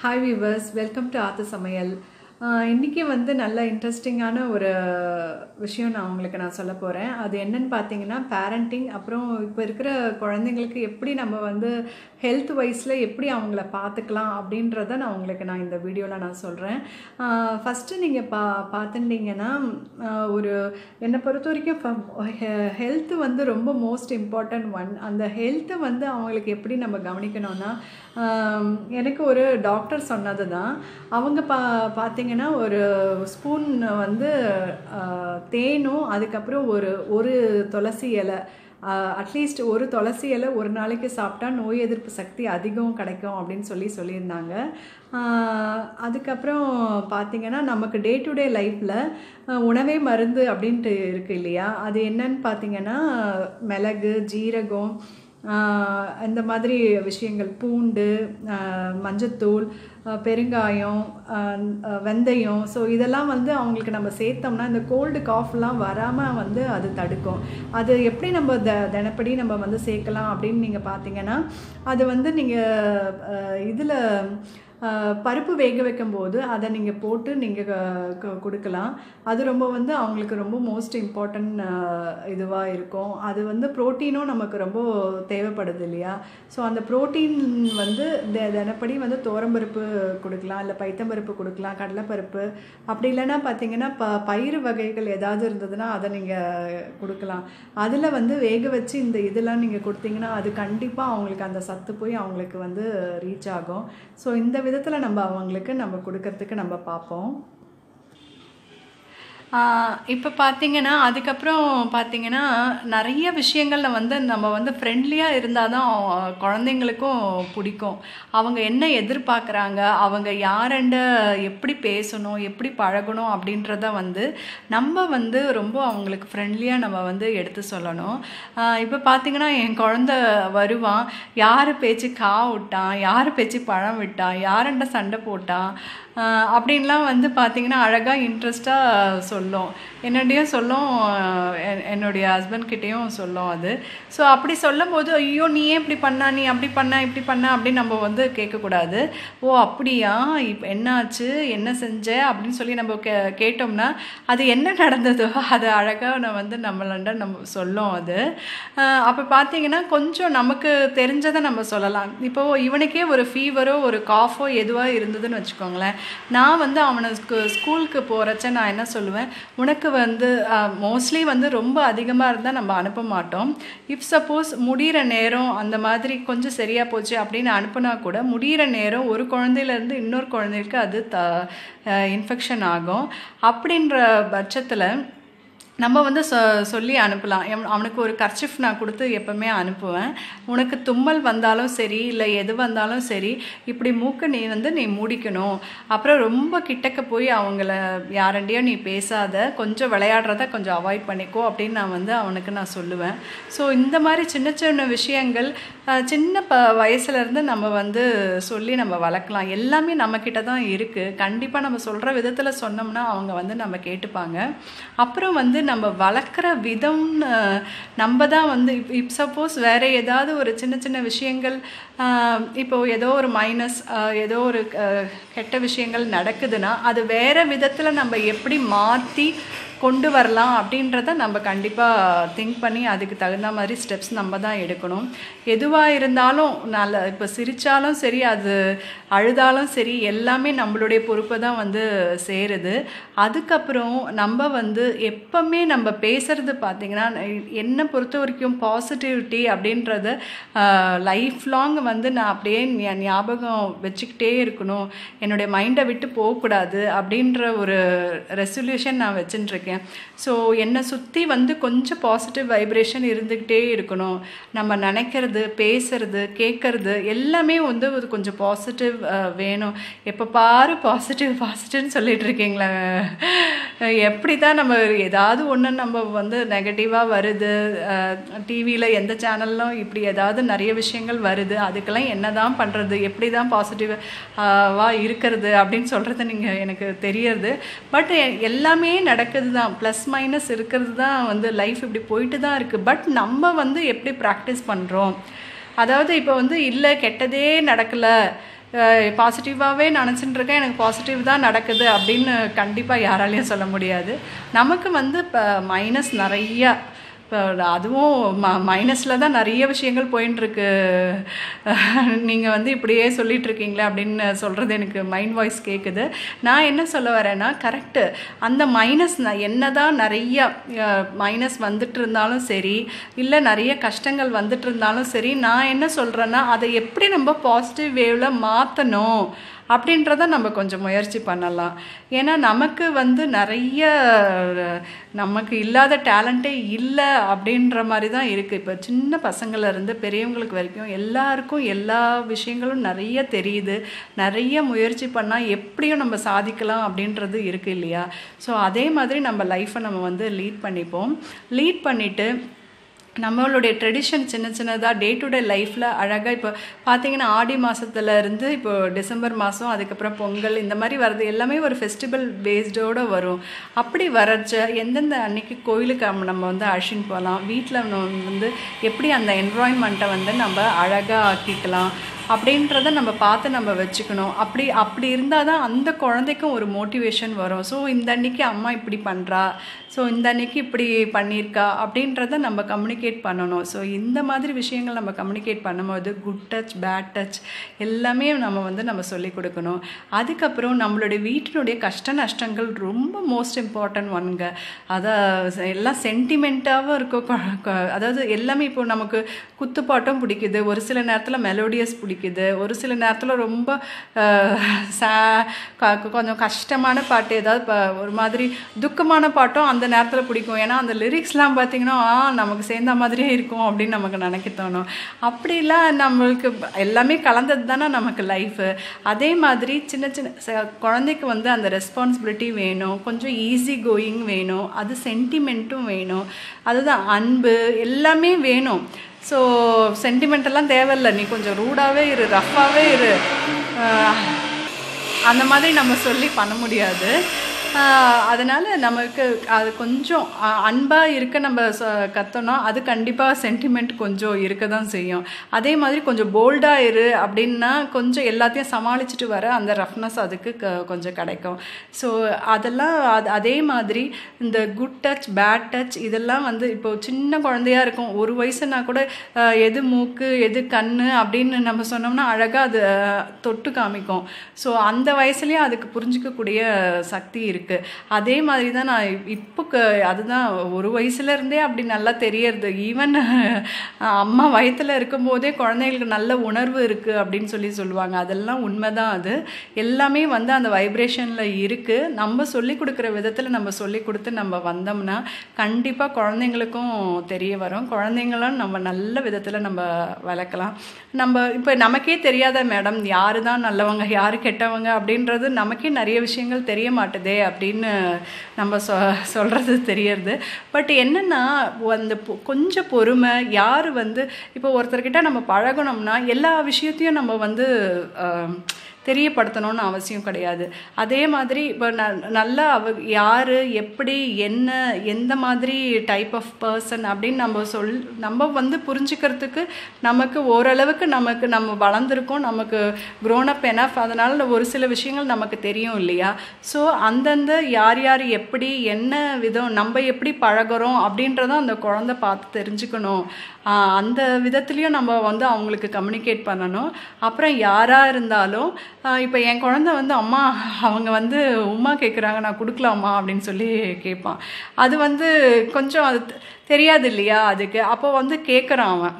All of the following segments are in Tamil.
ஹாய் விவர்ஸ் வெல்கம் டு ஆத்து சமையல் ஆஹ் இன்னைக்கு வந்து நல்ல இன்ட்ரெஸ்டிங்கான ஒரு விஷயம் நான் உங்களுக்கு நான் சொல்ல போகிறேன் அது என்னன்னு பார்த்தீங்கன்னா பேரண்டிங் அப்புறம் இப்போ இருக்கிற குழந்தைங்களுக்கு எப்படி நம்ம வந்து ஹெல்த் வைஸில் எப்படி அவங்கள பார்த்துக்கலாம் அப்படின்றத நான் உங்களுக்கு நான் இந்த வீடியோவில் நான் சொல்கிறேன் ஃபஸ்ட்டு நீங்கள் பா பார்த்துட்டிங்கன்னா ஆஹ் ஒரு என்னை பொறுத்த வரைக்கும் ஹெல்த் வந்து ரொம்ப மோஸ்ட் இம்பார்ட்டன்ட் ஒன் அந்த ஹெல்த்தை வந்து அவங்களுக்கு எப்படி நம்ம கவனிக்கணும்னா ஆம், எனக்கு ஒரு டாக்டர் சொன்னது தான் அவங்க பா பார்த்தீங்கன்னா ஒரு ஸ்பூன் வந்து ஆ, தேனும் அதுக்கப்புறம் ஒரு ஒரு துளசி இலை அட்லீஸ்ட் ஒரு துளசி இலை ஒரு நாளைக்கு சாப்பிட்டா நோய் எதிர்ப்பு சக்தி அதிகம் கிடைக்கும் அப்படின்னு சொல்லி சொல்லியிருந்தாங்க ஆஹ் அதுக்கப்புறம் பார்த்தீங்கன்னா நமக்கு டே டு டே லைஃப்பில் உணவே மருந்து அப்படின்ட்டு இருக்கு இல்லையா அது என்னன்னு பார்த்தீங்கன்னா மிளகு ஜீரகம் ஆஹ் இந்த மாதிரி விஷயங்கள் பூண்டு ஆஹ் மஞ்சத்தூள் ஆஹ் பெருங்காயம் ஆஹ் ஆஹ் வெந்தயம் ஸோ இதெல்லாம் வந்து அவங்களுக்கு நம்ம சேர்த்தோம்னா இந்த கோல்டு காஃப்லாம் வராமல் வந்து அது தடுக்கும் அது எப்படி நம்ம த தினப்படி நம்ம வந்து சேர்க்கலாம் அப்படின்னு நீங்கள் பார்த்தீங்கன்னா அது வந்து நீங்கள் இதில் பருப்பு வேக வைக்கும்போது அதை நீங்கள் போட்டு நீங்கள் கொடுக்கலாம் அது ரொம்ப வந்து அவங்களுக்கு ரொம்ப மோஸ்ட் இம்பார்ட்டன்ட் இதுவாக இருக்கும் அது வந்து ப்ரோட்டீனும் நமக்கு ரொம்ப தேவைப்படுது இல்லையா ஸோ அந்த ப்ரோட்டீன் வந்து தி- தினப்படி வந்து தோரம்பருப்பு கொடுக்கலாம் இல்லை பைத்தம்பருப்பு கொடுக்கலாம் கடலைப்பருப்பு அப்படி இல்லைன்னா பார்த்தீங்கன்னா ப பயிறு வகைகள் ஏதாவது இருந்ததுன்னா அதை நீங்கள் கொடுக்கலாம் அதில் வந்து வேக வச்சு இந்த இதெல்லாம் நீங்கள் கொடுத்தீங்கன்னா அது கண்டிப்பாக அவங்களுக்கு அந்த சத்து போய் அவங்களுக்கு வந்து ரீச் ஆகும் ஸோ இந்த விதத்தில் நம்ம அவங்களுக்கு நம்ம கொடுக்கறதுக்கு நம்ம பார்ப்போம் இப்போ பார்த்தீங்கன்னா அதுக்கப்புறம் பார்த்தீங்கன்னா நிறைய விஷயங்கள்ல வந்து நம்ம வந்து ஃப்ரெண்ட்லியாக இருந்தால் தான் குழந்தைங்களுக்கும் பிடிக்கும் அவங்க என்ன எதிர்பார்க்குறாங்க அவங்க யாரண்ட எப்படி பேசணும் எப்படி பழகணும் அப்படின்றத வந்து நம்ம வந்து ரொம்ப அவங்களுக்கு ஃப்ரெண்ட்லியாக நம்ம வந்து எடுத்து சொல்லணும் இப்போ பார்த்தீங்கன்னா என் குழந்த வருவான் யார் பேச்சு கா விட்டான் யார் பேச்சு பழம் விட்டான் யாரண்ட சண்டை போட்டான் ஆஹ் அப்படின்லாம் வந்து பார்த்தீங்கன்னா அழகாக இன்ட்ரெஸ்டாக சொல்லும் என்னடையும் சொல்லும் ஆஹ் என்- என்னுடைய ஹஸ்பண்ட் கிட்டேயும் சொல்லும் அது ஸோ அப்படி சொல்லும்போது ஐயோ நீ ஏன் இப்படி பண்ணா நீ அப்படி பண்ண இப்படி பண்ண அப்படின்னு நம்ம வந்து கேட்கக்கூடாது ஓ அப்படியா இப்போ என்னாச்சு என்ன செஞ்ச அப்படின்னு சொல்லி நம்ம கே கேட்டோம்னா அது என்ன நடந்ததோ அது அழகாக நான் வந்து நம்மளாண்ட நம்ம சொல்லும் அது அப்போ பார்த்தீங்கன்னா கொஞ்சம் நமக்கு தெரிஞ்சதை நம்ம சொல்லலாம் இப்போ இவனுக்கே ஒரு ஃபீவரோ ஒரு காஃபோ எதுவாக இருந்ததுன்னு வச்சுக்கோங்களேன் நான் வந்து அவனை ஸ்கூ- ஸ்கூலுக்கு போகிறச்ச நான் என்ன சொல்லுவேன் உனக்கு வந்து மோஸ்ட்லி வந்து ரொம்ப அதிகமாக இருந்தால் நம்ம அனுப்ப மாட்டோம் இஃப் சப்போஸ் முடிகிற நேரம் அந்த மாதிரி கொஞ்சம் சரியாக போச்சு அப்படின்னு அனுப்புனா கூட முடிகிற நேரம் ஒரு குழந்தையிலேருந்து இன்னொரு குழந்தைக்கு அது த இன்ஃபெக்ஷன் ஆகும் அப்படின்ற பட்சத்தில் நம்ம வந்து சொ சொல்லி அனுப்பலாம் எம்- அவனுக்கு ஒரு கர்ச்சிஃப் நான் கொடுத்து எப்பவுமே அனுப்புவேன் உனக்கு தும்மல் வந்தாலும் சரி இல்லை எது வந்தாலும் சரி இப்படி மூக்கை நீ வந்து நீ மூடிக்கணும் அப்புறம் ரொம்ப கிட்டக்க போய் அவங்கள யாரண்டியோ நீ பேசாத கொஞ்சம் விளையாடுறத கொஞ்சம் அவாய்ட் பண்ணிக்கோ அப்படின்னு நான் வந்து அவனுக்கு நான் சொல்லுவேன் ஸோ இந்த மாதிரி சின்ன சின்ன விஷயங்கள் அஹ், சின்ன ப வயசுலேருந்து நம்ம வந்து சொல்லி நம்ம வளர்க்கலாம் எல்லாமே நம்மக்கிட்ட தான் இருக்குது கண்டிப்பாக நம்ம சொல்கிற விதத்தில் சொன்னோம்னா அவங்க வந்து நம்ம கேட்டுப்பாங்க அப்புறம் வந்து நம்ம வளர்க்குற விதம் அஹ், நம்ம தான் வந்து இப் இப் சப்போஸ் வேறு ஏதாவது ஒரு சின்ன சின்ன விஷயங்கள் அஹ், இப்போ ஏதோ ஒரு மைனஸ் ஏதோ ஒரு அஹ், கெட்ட விஷயங்கள் நடக்குதுன்னா அது வேறு விதத்தில் நம்ம எப்படி மாற்றி கொண்டு வரலாம் அப்படின்றத நம்ம கண்டிப்பாக திங்க் பண்ணி அதுக்கு தகுந்த மாதிரி ஸ்டெப்ஸ் நம்ம தான் எடுக்கணும் எதுவாக இருந்தாலும் நல்ல இப்போ சிரித்தாலும் சரி அது அழுதாலும் சரி எல்லாமே நம்மளுடைய பொறுப்பை தான் வந்து சேருது அதுக்கப்புறம் நம்ம வந்து எப்பவுமே நம்ம பேசுறது பார்த்திங்கன்னா என்னை பொறுத்த வரைக்கும் பாசிட்டிவிட்டி அப்படின்றத லைஃப் லாங் வந்து நான் அப்படியே ஞா- ஞாபகம் வச்சுக்கிட்டே இருக்கணும் என்னுடைய மைண்டை விட்டு போகக்கூடாது அப்படின்ற ஒரு ரெசல்யூஷன் நான் வச்சுட்டு இருக்கேன் ஸோ என்னை சுற்றி வந்து கொஞ்சம் பாசிட்டிவ் வைப்ரேஷன் இருந்துக்கிட்டே இருக்கணும் நம்ம நினைக்கிறது பேசுறது கேட்கறது எல்லாமே வந்து ஒரு கொஞ்சம் பாசிட்டிவ் வேணும் எப்போ பாரு பாசிட்டிவ் பாசிட்டிவ்னு சொல்லிட்டு இருக்கீங்களா எப்படி தான் நம்ம ஏதாவது ஒன்று நம்ம வந்து நெகட்டிவாக வருது டிவியில் எந்த சேனல்லும் இப்படி ஏதாவது நிறைய விஷயங்கள் வருது அதுக்கெல்லாம் என்ன தான் பண்ணுறது எப்படி தான் பாசிட்டிவாக இருக்கிறது அப்படின்னு சொல்கிறது நீங்கள் எனக்கு தெரியறது பட் எல்லாமே நடக்குது தான் ப்ளஸ் மைனஸ் இருக்கிறது தான் வந்து லைஃப் இப்படி போயிட்டு தான் இருக்குது பட் நம்ம வந்து எப்படி ப்ராக்டிஸ் பண்ணுறோம் அதாவது இப்போ வந்து இல்லை கெட்டதே நடக்கலை பாசிட்டிவாகவே நினச்சிட்டு இருக்கேன் எனக்கு பாசிட்டிவ் தான் நடக்குது அப்படின்னு கண்டிப்பாக யாராலையும் சொல்ல முடியாது நமக்கு வந்து இப்போ மைனஸ் நிறைய இப்போ அதுவும் ம மைனஸில் தான் நிறைய விஷயங்கள் போயின்ட்டுருக்கு நீங்கள் வந்து இப்படியே சொல்லிட்டு இருக்கீங்களே அப்படின்னு சொல்கிறது எனக்கு மைண்ட் வாய்ஸ் கேட்குது நான் என்ன சொல்ல வரேன்னா கரெக்டு அந்த மைனஸ் என்ன தான் நிறைய மைனஸ் வந்துட்டு இருந்தாலும் சரி இல்லை நிறைய கஷ்டங்கள் வந்துட்டு இருந்தாலும் சரி நான் என்ன சொல்கிறேன்னா அதை எப்படி நம்ம பாசிட்டிவ் வேவில் மாற்றணும் அப்படின்றத நம்ம கொஞ்சம் முயற்சி பண்ணலாம் ஏன்னா நமக்கு வந்து நிறைய நமக்கு இல்லாத டேலண்ட்டே இல்லை அப்படின்ற மாதிரி தான் இருக்குது இப்போ சின்ன பசங்கள்லேருந்து பெரியவங்களுக்கு வரைக்கும் எல்லாருக்கும் எல்லா விஷயங்களும் நிறைய தெரியுது நிறைய முயற்சி பண்ணால் எப்படியும் நம்ம சாதிக்கலாம் அப்படின்றது இருக்குது இல்லையா ஸோ அதே மாதிரி நம்ம லைஃப்பை நம்ம வந்து லீட் பண்ணிப்போம் லீட் பண்ணிவிட்டு நம்மளுடைய ட்ரெடிஷன் சின்ன சின்னதாக டே டு டே லைஃப்பில் அழகாக இப்போ பார்த்தீங்கன்னா ஆடி மாதத்துல இருந்து இப்போ டிசம்பர் மாதம் அதுக்கப்புறம் பொங்கல் இந்த மாதிரி வர்றது எல்லாமே ஒரு ஃபெஸ்டிவல் பேஸ்டோடு வரும் அப்படி வரச்ச எந்தெந்த அன்னைக்கு கோயிலுக்கு நம்ம வந்து அழிச்சின்னு போகலாம் வீட்டில் வந்து எப்படி அந்த என்வாயன்மெண்ட்டை வந்து நம்ம அழகாக ஆக்கிக்கலாம் அப்படின்றத நம்ம பார்த்து நம்ம வச்சுக்கணும் அப்படி அப்படி இருந்தால் தான் அந்த குழந்தைக்கும் ஒரு மோட்டிவேஷன் வரும் ஸோ இந்த அன்னைக்கு அம்மா இப்படி பண்ணுறா ஸோ இந்த அன்னைக்கு இப்படி பண்ணியிருக்கா அப்படின்றத நம்ம கம்யூனிகேட் பண்ணணும் ஸோ இந்த மாதிரி விஷயங்கள் நம்ம கம்யூனிகேட் பண்ணும்போது குட் டச் பேட் டச் எல்லாமே நம்ம வந்து நம்ம சொல்லி கொடுக்கணும் அதுக்கப்புறம் நம்மளுடைய வீட்டினுடைய கஷ்ட நஷ்டங்கள் ரொம்ப மோஸ்ட் இம்பார்ட்டன்ட் ஒன்ங்க அதை எல்லாம் சென்டிமெண்ட்டாகவும் இருக்கும் அதாவது எல்லாமே இப்போ நமக்கு குத்துப்பாட்டம் பிடிக்குது ஒரு சில நேரத்தில் மெலோடியஸ் பிடிக்குது ஒரு சில நேரத்தில் ரொம்ப சா கொஞ்சம் கஷ்டமான பாட்டு ஏதாவது ஒரு மாதிரி துக்கமான பாட்டும் அந்த நேரத்தில் பிடிக்கும் ஏன்னா அந்த லிரிக்ஸ்லாம் பார்த்திங்கன்னா நமக்கு சேர்ந்த மாதிரியே இருக்கும் அப்படின்னு நமக்கு நினைக்க தோணும் அப்படிலாம் நம்மளுக்கு எல்லாமே கலந்தது தானே நமக்கு லைஃபு அதே மாதிரி சின்ன சின்ன குழந்தைக்கு வந்து அந்த ரெஸ்பான்சிபிலிட்டி வேணும் கொஞ்சம் ஈஸி கோயிங் வேணும் அது சென்டிமெண்ட்டும் வேணும் அதுதான் அன்பு எல்லாமே வேணும் ஸோ சென்டிமெண்டெல்லாம் தேவையில்லை நீ கொஞ்சம் ரூடாகவே இரு ரஃப்பாகவே இரு அந்த மாதிரி நம்ம சொல்லி பண்ண முடியாது அதனால் நமக்கு அது கொஞ்சம் அன்பாக இருக்க நம்ம கற்றோன்னா அது கண்டிப்பாக சென்டிமெண்ட் கொஞ்சம் இருக்க தான் செய்யும் அதே மாதிரி கொஞ்சம் போல்டாக இரு அப்படின்னா கொஞ்சம் எல்லாத்தையும் சமாளிச்சுட்டு வர அந்த ரஃப்னஸ் அதுக்கு க கொஞ்சம் கிடைக்கும் ஸோ அதெல்லாம் அது அதே மாதிரி இந்த குட் டச் பேட் டச் இதெல்லாம் வந்து இப்போ சின்ன குழந்தையா இருக்கும் ஒரு வயசுனா கூட எது மூக்கு எது கண் அப்படின்னு நம்ம சொன்னோம்னா அழகாக அது தொட்டு காமிக்கும் ஸோ அந்த வயசுலேயும் அதுக்கு புரிஞ்சிக்கக்கூடிய சக்தி இருக்குது இருக்குது அதே மாதிரி தான் நான் இப்போ அதுதான் ஒரு வயசுலேருந்தே அப்படி நல்லா தெரியறது ஈவன் அம்மா வயத்தில் இருக்கும்போதே குழந்தைங்களுக்கு நல்ல உணர்வு இருக்குது அப்படின்னு சொல்லி சொல்லுவாங்க அதெல்லாம் உண்மைதான் அது எல்லாமே வந்து அந்த வைப்ரேஷனில் இருக்குது நம்ம சொல்லி கொடுக்குற விதத்தில் நம்ம சொல்லி கொடுத்து நம்ம வந்தோம்னா கண்டிப்பாக குழந்தைங்களுக்கும் தெரிய வரும் குழந்தைங்களும் நம்ம நல்ல விதத்தில் நம்ம வளர்க்கலாம் நம்ம இப்போ நமக்கே தெரியாத மேடம் யாரு தான் நல்லவங்க யார் கெட்டவங்க அப்படின்றது நமக்கே நிறைய விஷயங்கள் தெரிய மாட்டுதே அப்படின்னு நம்ம சொ சொல்கிறது தெரியறது பட் என்னென்னா அந்த கொஞ்சம் பொறுமை யார் வந்து இப்போ ஒருத்தர்கிட்ட நம்ம பழகணும்னா எல்லா விஷயத்தையும் நம்ம வந்து தெரியப்படுத்தணும்னு அவசியம் கிடையாது அதே மாதிரி இப்போ ந நல்லா அவ யார் எப்படி என்ன எந்த மாதிரி டைப் ஆஃப் பர்சன் அப்படின்னு நம்ம சொல் நம்ம வந்து புரிஞ்சுக்கிறதுக்கு நமக்கு ஓரளவுக்கு நமக்கு நம்ம வளர்ந்துருக்கோம் நமக்கு க்ரோனப் எனஃப் அதனால் ஒரு சில விஷயங்கள் நமக்கு தெரியும் இல்லையா ஸோ அந்தந்த யார் யார் எப்படி என்ன விதம் நம்ம எப்படி பழகிறோம் அப்படின்றத அந்த குழந்தை பார்த்து தெரிஞ்சுக்கணும் அந்த விதத்துலேயும் நம்ம வந்து அவங்களுக்கு கம்யூனிகேட் பண்ணணும் அப்புறம் யாராக இருந்தாலும் இப்போ என் குழந்த வந்து அம்மா அவங்க வந்து உமா கேட்குறாங்க நான் கொடுக்கலாமா அப்படின்னு சொல்லி கேட்பான் அது வந்து கொஞ்சம் அது தெரியாது இல்லையா அதுக்கு அப்போ வந்து கேட்குறான் அவன்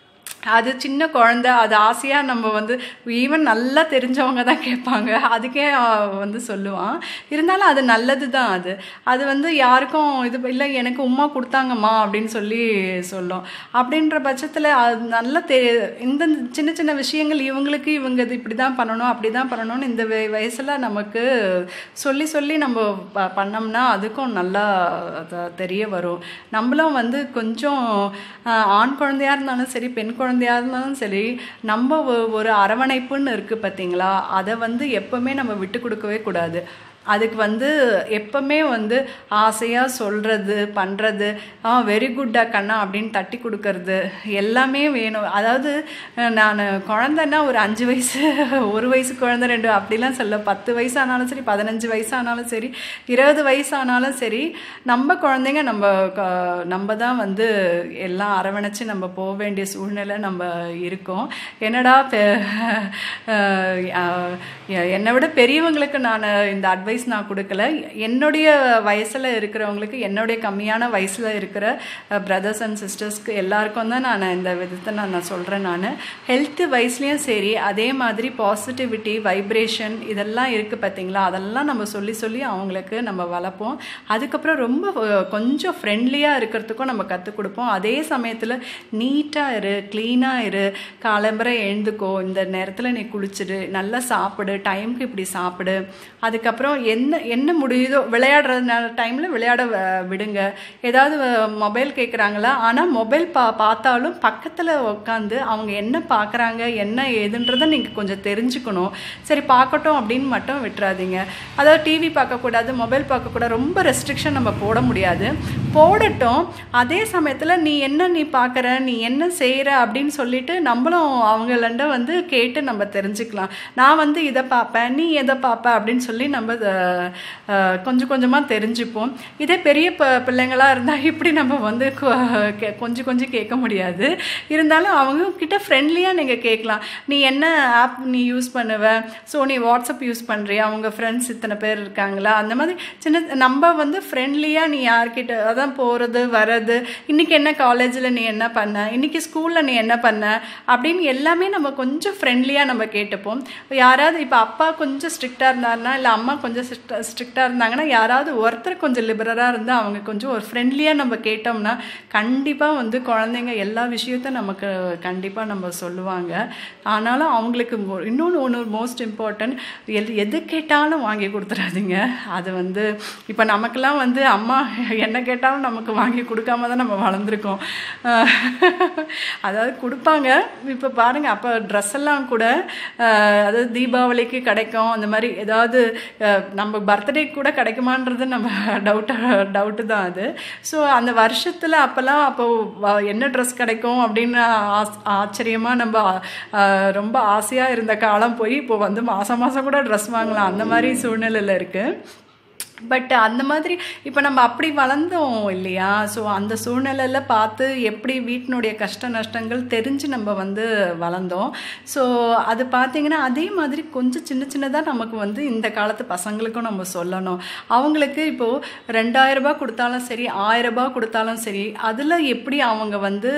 அது சின்ன குழந்த அது ஆசையாக நம்ம வந்து ஈவன் நல்லா தெரிஞ்சவங்க தான் கேட்பாங்க அதுக்கே வந்து சொல்லுவான் இருந்தாலும் அது நல்லது தான் அது அது வந்து யாருக்கும் இது இல்லை எனக்கு உமா கொடுத்தாங்கம்மா அப்படின்னு சொல்லி சொல்லும் அப்படின்ற பட்சத்தில் அது நல்ல தெ இந்த சின்ன சின்ன விஷயங்கள் இவங்களுக்கு இவங்க இது இப்படி தான் பண்ணணும் அப்படி தான் பண்ணணும்னு இந்த வயசில் நமக்கு சொல்லி சொல்லி நம்ம ப பண்ணோம்னா அதுக்கும் நல்லா தெரிய வரும் நம்மளும் வந்து கொஞ்சம் ஆண் குழந்தையாக இருந்தாலும் சரி பெண் குழந்தையாக இருந்தாலும் சரி நம்ம ஒரு அரவணைப்புன்னு இருக்குது பார்த்தீங்களா அதை வந்து எப்போவுமே நம்ம விட்டு கொடுக்கவே கூடாது அதுக்கு வந்து எப்பவுமே வந்து ஆசையாக சொல்கிறது பண்ணுறது ஆ வெரி குட்டா கண்ணா அப்படின்னு தட்டி கொடுக்கறது எல்லாமே வேணும் அதாவது நான் குழந்தைன்னா ஒரு அஞ்சு வயசு ஒரு வயசு குழந்தை ரெண்டு அப்படிலாம் சொல்ல பத்து வயசு ஆனாலும் சரி பதினஞ்சு வயசு ஆனாலும் சரி இருபது வயசு ஆனாலும் சரி நம்ம குழந்தைங்க நம்ம க- நம்ம தான் வந்து எல்லாம் அரவணைச்சு நம்ம போக வேண்டிய சூழ்நிலை நம்ம இருக்கோம் என்னடா பெ- அஹ் அஹ் என்னை விட பெரியவங்களுக்கு நான் இந்த அட்வைஸ் நான் கொடுக்கல என்னுடைய வயசில் இருக்கிறவங்களுக்கு என்னுடைய கம்மியான வயசில் இருக்கிற பிரதர்ஸ் அண்ட் சிஸ்டர்ஸ்க்கு எல்லாருக்கும் தான் நான் இந்த விதத்தை நான் நான் சொல்கிறேன் நான் ஹெல்த் வயசுலேயும் சரி அதே மாதிரி பாசிட்டிவிட்டி வைப்ரேஷன் இதெல்லாம் இருக்குது பார்த்தீங்களா அதெல்லாம் நம்ம சொல்லி சொல்லி அவங்களுக்கு நம்ம வளர்ப்போம் அதுக்கப்புறம் ரொம்ப அஹ், கொஞ்சம் ஃப்ரெண்ட்லியாக இருக்கிறதுக்கும் நம்ம கற்றுக் கொடுப்போம் அதே சமயத்தில் நீட்டாக இரு க்ளீனாக இரு காலம்பரை எழுந்துக்கோ இந்த நேரத்தில் நீ குளிச்சிடு நல்லா சாப்பிடு டைமுக்கு இப்படி சாப்பிடு அதுக்கப்புறம் என்ன என்ன முடியுதோ விளையாடுற டைமில் விளையாட வ- விடுங்க ஏதாவது மொபைல் கேட்குறாங்களா ஆனால் மொபைல் பா பார்த்தாலும் பக்கத்தில் உட்காந்து அவங்க என்ன பார்க்குறாங்க என்ன ஏதுன்றதை நீங்கள் கொஞ்சம் தெரிஞ்சுக்கணும் சரி பார்க்கட்டும் அப்படின்னு மட்டும் விட்டுறாதீங்க அதாவது டிவி பார்க்கக்கூடாது மொபைல் பார்க்கக்கூடாது ரொம்ப ரெஸ்ட்ரிக்ஷன் நம்ம போட முடியாது போடட்டும் அதே சமயத்தில் நீ என்ன நீ பார்க்குற நீ என்ன செய்கிற அப்படின்னு சொல்லிட்டு நம்மளும் அவங்களண்ட வந்து கேட்டு நம்ம தெரிஞ்சுக்கலாம் நான் வந்து இதை பார்ப்பேன் நீ எதை பார்ப்ப அப்படின்னு சொல்லி நம்ம அஹ், அஹ், கொஞ்சம் கொஞ்சமாக தெரிஞ்சுப்போம் இதே பெரிய ப பிள்ளைங்களாக இருந்தால் இப்படி நம்ம வந்து கொ- கே- கொஞ்சம் கொஞ்சம் கேட்க முடியாது இருந்தாலும் அவங்க கிட்ட ஃப்ரெண்ட்லியாக நீங்கள் கேட்கலாம் நீ என்ன ஆப் நீ யூஸ் பண்ணுவ ஸோ நீ வாட்ஸ்அப் யூஸ் பண்ணுறியா அவங்க ஃப்ரெண்ட்ஸ் இத்தனை பேர் இருக்காங்களா அந்த மாதிரி சின்ன நம்ம வந்து ஃப்ரெண்ட்லியாக நீ யார்கிட்ட அதான் போகிறது வர்றது இன்னைக்கு என்ன காலேஜில் நீ என்ன பண்ண இன்னைக்கு ஸ்கூலில் நீ என்ன பண்ண அப்படின்னு எல்லாமே நம்ம கொஞ்சம் ஃப்ரெண்ட்லியாக நம்ம கேட்டுப்போம் யாராவது இப்போ அப்பா கொஞ்சம் ஸ்ட்ரிக்டாக இருந்தாருன்னா இல்லை அம்மா கொஞ்சம் ஸ்ட்ரிக்டாக இருந்தாங்கன்னா யாராவது ஒருத்தர் கொஞ்சம் லிபரலாக இருந்தால் அவங்க கொஞ்சம் ஒரு ஃப்ரெண்ட்லியாக நம்ம கேட்டோம்னா கண்டிப்பாக வந்து குழந்தைங்க எல்லா விஷயத்தையும் நமக்கு கண்டிப்பாக நம்ம சொல்லுவாங்க ஆனாலும் அவங்களுக்கு மோ- இன்னொன்று ஒன்று மோஸ்ட் இம்பார்ட்டன்ட் எது எது கேட்டாலும் வாங்கி கொடுத்துறாதீங்க அது வந்து இப்போ நமக்கெல்லாம் வந்து அம்மா என்ன கேட்டாலும் நமக்கு வாங்கி கொடுக்காம தான் நம்ம வளர்ந்துருக்கோம் அஹ் அதாவது கொடுப்பாங்க இப்போ பாருங்கள் அப்போ ட்ரெஸ் எல்லாம் கூட அஹ், அதாவது தீபாவளிக்கு கிடைக்கும் அந்த மாதிரி ஏதாவது அஹ், நம்ம பர்த்டே கூட கிடைக்குமான்றது நம்ம டவுட்டு டவுட்டு தான் அது ஸோ அந்த வருஷத்தில் அப்போல்லாம் அப்போ வ- என்ன ட்ரெஸ் கிடைக்கும் அப்படின்னு ஆஸ்- ஆச்சரியமா நம்ம அஹ், ரொம்ப ஆசையாக இருந்த காலம் போய் இப்போ வந்து மாதம் மாதம் கூட ட்ரெஸ் வாங்கலாம் அந்த மாதிரி சூழ்நிலையில் இருக்குது பட் அந்த மாதிரி இப்போ நம்ம அப்படி வளர்ந்தோம் இல்லையா ஸோ அந்த சூழ்நிலையில் பார்த்து எப்படி வீட்டினுடைய கஷ்ட நஷ்டங்கள் தெரிஞ்சு நம்ம வந்து வளர்ந்தோம் ஸோ அது பார்த்தீங்கன்னா அதே மாதிரி கொஞ்சம் சின்ன சின்னதாக நமக்கு வந்து இந்த காலத்து பசங்களுக்கும் நம்ம சொல்லணும் அவங்களுக்கு இப்போது ரெண்டாயிரம் ரூபாய் கொடுத்தாலும் சரி ஆயிரம் ரூபாய் கொடுத்தாலும் சரி அதில் எப்படி அவங்க வந்து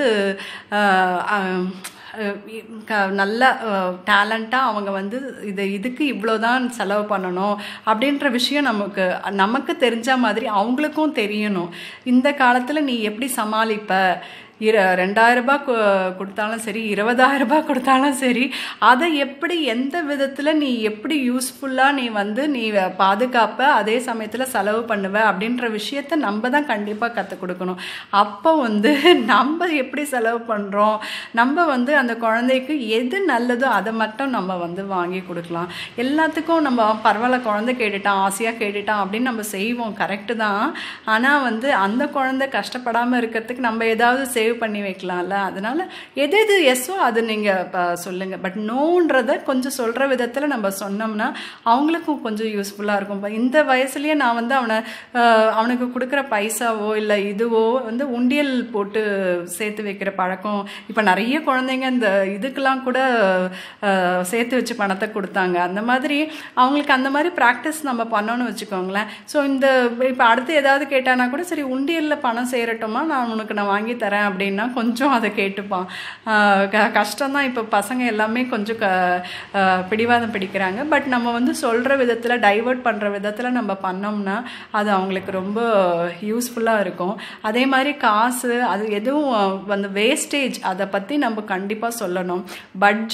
ஆஹ், ஆஹ், அஹ் இ- க- நல்ல டேலண்ட்டாக அவங்க வந்து இது இதுக்கு இவ்வளோ தான் செலவு பண்ணணும் அப்படின்ற விஷயம் நமக்கு நமக்கு தெரிஞ்ச மாதிரி அவங்களுக்கும் தெரியணும் இந்த காலத்தில் நீ எப்படி சமாளிப்ப இர ரெண்டாயிரம் ரூபாய் கு- கொடுத்தாலும் சரி இருபதாயிரம் ரூபாய் கொடுத்தாலும் சரி அதை எப்படி எந்த விதத்தில் நீ எப்படி யூஸ்ஃபுல்லாக நீ வந்து நீ பாதுகாப்ப அதே சமயத்தில் செலவு பண்ணுவ அப்படின்ற விஷயத்த நம்ம தான் கண்டிப்பாக கற்றுக் கொடுக்கணும் அப்போ வந்து நம்ம எப்படி செலவு பண்ணுறோம் நம்ம வந்து அந்த குழந்தைக்கு எது நல்லதோ அதை மட்டும் நம்ம வந்து வாங்கி கொடுக்கலாம் எல்லாத்துக்கும் நம்ம பரவாயில்ல குழந்தை கேட்டுட்டான் ஆசையாக கேட்டுட்டான் அப்படின்னு நம்ம செய்வோம் கரெக்டு தான் ஆனால் வந்து அந்த குழந்தை கஷ்டப்படாமல் இருக்கிறதுக்கு நம்ம ஏதாவது சேவ் பண்ணி வைக்கலாம்ல அதனால எது எது எஸ்ஸோ அது நீங்கள் சொல்லுங்கள் பட் நோன்றதை கொஞ்சம் சொல்கிற விதத்தில் நம்ம சொன்னோம்னா அவங்களுக்கும் கொஞ்சம் யூஸ்ஃபுல்லாக இருக்கும் இப்ப இந்த வயசுலயே நான் வந்து அவனை அஹ், அவனுக்கு கொடுக்குற பைசாவோ இல்லை இதுவோ வந்து உண்டியல் போட்டு சேர்த்து வைக்கிற பழக்கம் இப்போ நிறைய குழந்தைங்க இந்த இதுக்கெல்லாம் கூட அஹ், சேர்த்து வச்சு பணத்தை கொடுத்தாங்க அந்த மாதிரி அவங்களுக்கு அந்த மாதிரி ப்ராக்டிஸ் நம்ம பண்ணோன்னு வச்சுக்கோங்களேன் ஸோ இந்த இப்போ அடுத்து ஏதாவது கேட்டானா கூட சரி உண்டியலில் பணம் சேரட்டுமா நான் உனக்கு நான் வாங்கி தரேன் அப்படின்னா கொஞ்சம் அதை கேட்டுப்பான் ஆஹ் க கஷ்டம்தான் இப்போ பசங்க எல்லாமே கொஞ்சம் க ஆஹ் பிடிவாதம் பிடிக்கிறாங்க பட் நம்ம வந்து சொல்கிற விதத்தில் டைவர்ட் பண்ணுற விதத்தில் நம்ம பண்ணோம்னா அது அவங்களுக்கு ரொம்ப யூஸ்ஃபுல்லாக இருக்கும் அதே மாதிரி காசு அது எதுவும் அந்த வேஸ்டேஜ் அதை பற்றி நம்ம கண்டிப்பாக சொல்லணும் பட்ஜெட்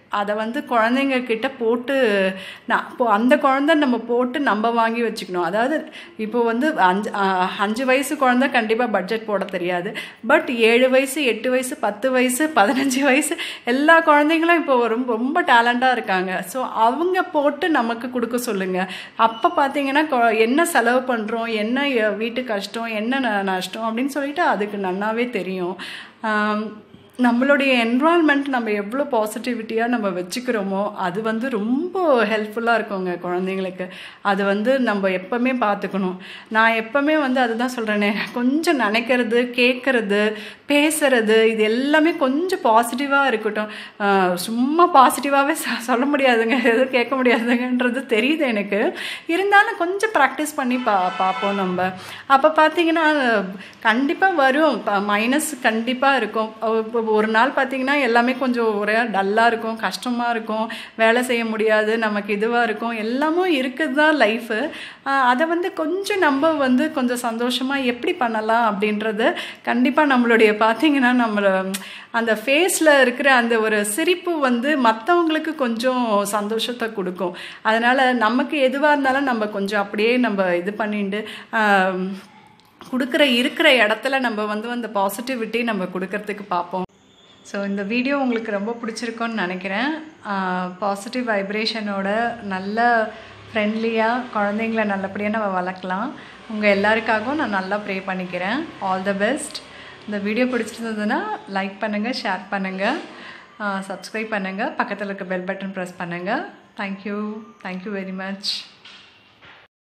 அதை வந்து குழந்தைங்க கிட்ட போட்டு நான் இப்போ அந்த குழந்தை நம்ம போட்டு நம்ம வாங்கி வச்சுக்கணும் அதாவது இப்போ வந்து அஞ்சு ஆஹ், அஞ்சு வயசு குழந்தை கண்டிப்பாக பட்ஜெட் போட தெரியாது பட் ஏழு வயசு எட்டு வயசு பத்து வயசு பதினஞ்சு வயசு எல்லா குழந்தைங்களும் இப்போ ரொம்ப ரொம்ப டேலண்டாக இருக்காங்க ஸோ அவங்க போட்டு நமக்கு கொடுக்க சொல்லுங்கள் அப்போ பார்த்தீங்கன்னா கொ- என்ன செலவு பண்ணுறோம் என்ன எ- வீட்டு கஷ்டம் என்ன ந- நஷ்டம் அப்படின்னு சொல்லிட்டு அதுக்கு நன்னாவே தெரியும் ஆம், நம்மளுடைய என்வால்மெண்ட் நம்ம எவ்வளோ பாசிட்டிவிட்டியாக நம்ம வச்சுக்கிறோமோ அது வந்து ரொம்ப ஹெல்ப்ஃபுல்லாக இருக்குங்க குழந்தைங்களுக்கு அது வந்து நம்ம எப்போவுமே பார்த்துக்கணும் நான் எப்போவுமே வந்து அதுதான் சொல்கிறேனே கொஞ்சம் நினைக்கிறது கேட்குறது பேசுறது இது எல்லாமே கொஞ்சம் பாசிட்டிவாக இருக்கட்டும் ஆஹ் சும்மா பாசிட்டிவாகவே சொல்ல முடியாதுங்க எதுவும் கேட்க முடியாதுங்கன்றது தெரியுது எனக்கு இருந்தாலும் கொஞ்சம் ப்ராக்டிஸ் பண்ணி பா பார்ப்போம் நம்ம அப்போ பார்த்தீங்கன்னா கண்டிப்பாக வரும் மைனஸ் கண்டிப்பாக இருக்கும் அஹ் இப்போ ஒரு நாள் பார்த்தீங்கன்னா எல்லாமே கொஞ்சம் ஒரே டல்லாக இருக்கும் கஷ்டமாக இருக்கும் வேலை செய்ய முடியாது நமக்கு இதுவாக இருக்கும் எல்லாமும் இருக்குது தான் லைஃபு அதை வந்து கொஞ்சம் நம்ம வந்து கொஞ்சம் சந்தோஷமாக எப்படி பண்ணலாம் அப்படின்றது கண்டிப்பாக நம்மளுடைய பார்த்தீங்கன்னா நம்மள அந்த ஃபேஸில் இருக்கிற அந்த ஒரு சிரிப்பு வந்து மற்றவங்களுக்கு கொஞ்சம் சந்தோஷத்தை கொடுக்கும் அதனால் நமக்கு எதுவாக இருந்தாலும் நம்ம கொஞ்சம் அப்படியே நம்ம இது பண்ணிட்டு ஆம், கொடுக்குற இருக்கிற இடத்துல நம்ம வந்து அந்த பாசிட்டிவிட்டி நம்ம கொடுக்கறதுக்கு பார்ப்போம் ஸோ இந்த வீடியோ உங்களுக்கு ரொம்ப பிடிச்சிருக்கும்னு நினைக்கிறேன் பாசிட்டிவ் வைப்ரேஷனோட நல்ல ஃப்ரெண்ட்லியாக குழந்தைங்கள நல்லபடியாக நம்ம வளர்க்கலாம் உங்கள் எல்லாருக்காகவும் நான் நல்லா ப்ரே பண்ணிக்கிறேன் ஆல் த பெஸ்ட் இந்த வீடியோ பிடிச்சிருந்ததுன்னா லைக் பண்ணுங்கள் ஷேர் பண்ணுங்கள் சப்ஸ்கிரைப் பண்ணுங்கள் பக்கத்தில் இருக்க பெல் பட்டன் ப்ரெஸ் பண்ணுங்கள் தேங்க்யூ தேங்க்யூ வெரி மச்